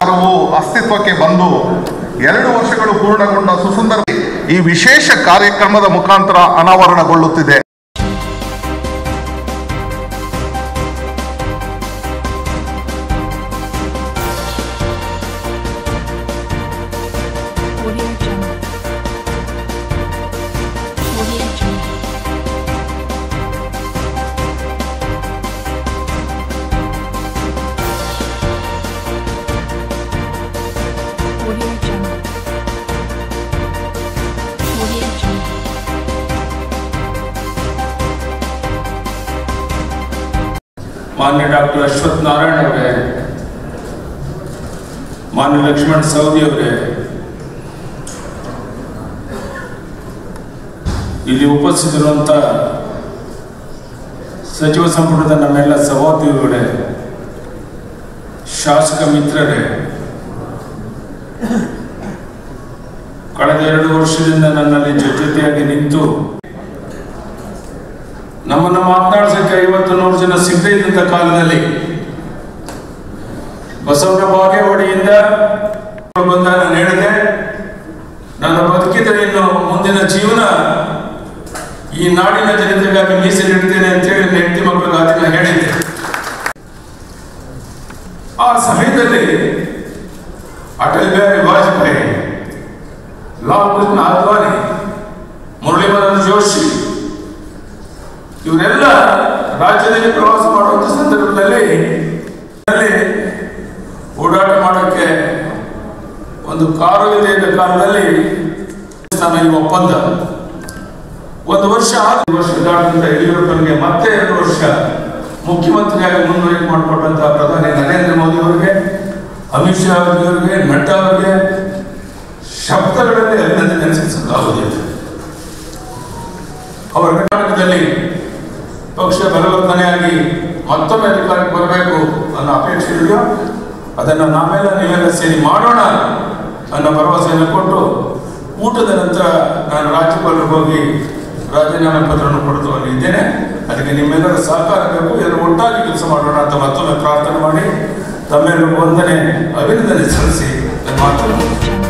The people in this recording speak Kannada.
ಸರ್ಕಾರವು ಅಸ್ತಿತ್ವಕ್ಕೆ ಬಂದು ಎರಡು ವರ್ಷಗಳು ಪೂರ್ಣಗೊಂಡ ಸುಸುಂದರ ಈ ವಿಶೇಷ ಕಾರ್ಯಕ್ರಮದ ಮುಖಾಂತರ ಅನಾವರಣಗೊಳ್ಳುತ್ತಿದೆ Audio Jungle. Audio Jungle. Audio Jungle. Audio Jungle. ಮಾನ್ಯ ಡಾಕ್ಟರ್ ಅಶ್ವಥ್ ನಾರಾಯಣ್ ಅವರೇ ಮಾನ್ಯ ಲಕ್ಷ್ಮಣ್ ಸವದಿ ಅವರೇ ಇಲ್ಲಿ ಉಪಸ್ಥಿತರಿರುವಂಥ ಸಚಿವ ಸಂಪುಟದ ನಮ್ಮೆಲ್ಲ ಸಹೋದ್ಯೋಗಿಗಳೇ ಶಾಸಕ ಮಿತ್ರರೇ ಕಳೆದ ಎರಡು ವರ್ಷದಿಂದ ನನ್ನಲ್ಲಿ ಜೊತೆಯಾಗಿ ನಿಂತು ನಮ್ಮನ್ನ ಮಾತನಾಡಿಸಕ್ಕೆ ಐವತ್ತು ನೂರು ಜನ ಸಿಗದೇ ಇದ್ದಂಥ ಕಾಲದಲ್ಲಿ ಬಸವನ ಬಾಗೇವಾಡಿಯಿಂದ ಬಂದ ನಾನು ಹೇಳಿದೆ ನನ್ನ ಬದುಕಿದರೆ ಇನ್ನು ಮುಂದಿನ ಜೀವನ ಈ ನಾಡಿನ ಜನತೆಗಾಗಿ ಮೀಸಲಿಡ್ತೇನೆ ಅಂತೇಳಿ ನನ್ನ ಹೆಂಡತಿ ಮಕ್ಕಳಿಗೆ ಆ ದಿನ ಹೇಳಿದ್ದೆ ಆ ಸಮಯದಲ್ಲಿ ಅಟಲ್ ಬಿಹಾರಿ ವಾಜಪೇಯಿ ಲಾಲ್ ಕೃಷ್ಣ ಅದ್ವಾನಿ ಮುರಳಿ ಮನೋಹರ್ ಜೋಶಿ ಇವರೆಲ್ಲ ರಾಜ್ಯದಲ್ಲಿ ಪ್ರವಾಸ ಮಾಡುವಂತ ಸಂದರ್ಭದಲ್ಲಿ ಅಲ್ಲಿ ಓಡಾಟ ಮಾಡೋಕ್ಕೆ ಒಂದು ಕಾರು ಇದೆ ಇದ್ದ ಕಾಲದಲ್ಲಿ ಸ್ಥಾನ ಈ ಒಪ್ಪಂದ ಒಂದು ವರ್ಷ ಆರು ವರ್ಷ ದಾಟಿದಂತ ಯಡಿಯೂರಪ್ಪನಿಗೆ ಮತ್ತೆ ಎರಡು ವರ್ಷ ಮುಖ್ಯಮಂತ್ರಿಯಾಗಿ ಮುಂದುವರಿಕೆ ಮಾಡಿಕೊಟ್ಟಂತಹ ಪ್ರಧಾನಿ ನರೇಂದ್ರ ಮೋದಿ ಅವರಿಗೆ ಅಮಿತ್ ಶಾ ಅವರಿಗೆ ನಡ್ಡಾ ಅವರಿಗೆ ಶಬ್ದಗಳಲ್ಲಿ ಅಭಿನಂದನೆ ಸಲ್ಲಿಸಕ್ಕಾಗುವುದಿಲ್ಲ ಅವರ ಕರ್ನಾಟಕದಲ್ಲಿ ಪಕ್ಷ ಬಲವರ್ತನೆಯಾಗಿ ಮತ್ತೊಮ್ಮೆ ಅಧಿಕಾರಕ್ಕೆ ಬರಬೇಕು ಅನ್ನೋ ಅಪೇಕ್ಷೆ ಇದೆಯೋ ಅದನ್ನು ನಾವೆಲ್ಲ ನೀವೆಲ್ಲ ಸೇರಿ ಮಾಡೋಣ ಅನ್ನೋ ಭರವಸೆಯನ್ನು ಕೊಟ್ಟು ಊಟದ ನಂತರ ನಾನು ರಾಜ್ಯಪಾಲರಿಗೆ ಹೋಗಿ ರಾಜೀನಾಮೆ ಪತ್ರವನ್ನು ಕೊಡ್ತು ಅಲ್ಲಿ ಇದ್ದೇನೆ ಅದಕ್ಕೆ ನಿಮ್ಮೆಲ್ಲರ ಸಹಕಾರ ಬೇಕು ಎಲ್ಲರೂ ಒಟ್ಟಾಗಿ ಕೆಲಸ ಮಾಡೋಣ ಅಂತ ಮತ್ತೊಮ್ಮೆ ಪ್ರಾರ್ಥನೆ ಮಾಡಿ ತಮ್ಮೆಲ್ಲರಿಗೂ ವಂದನೆ ಅಭಿನಂದನೆ ಸಲ್ಲಿಸಿ ನನ್ನ ಮಾತನ್ನು Audio Jungle.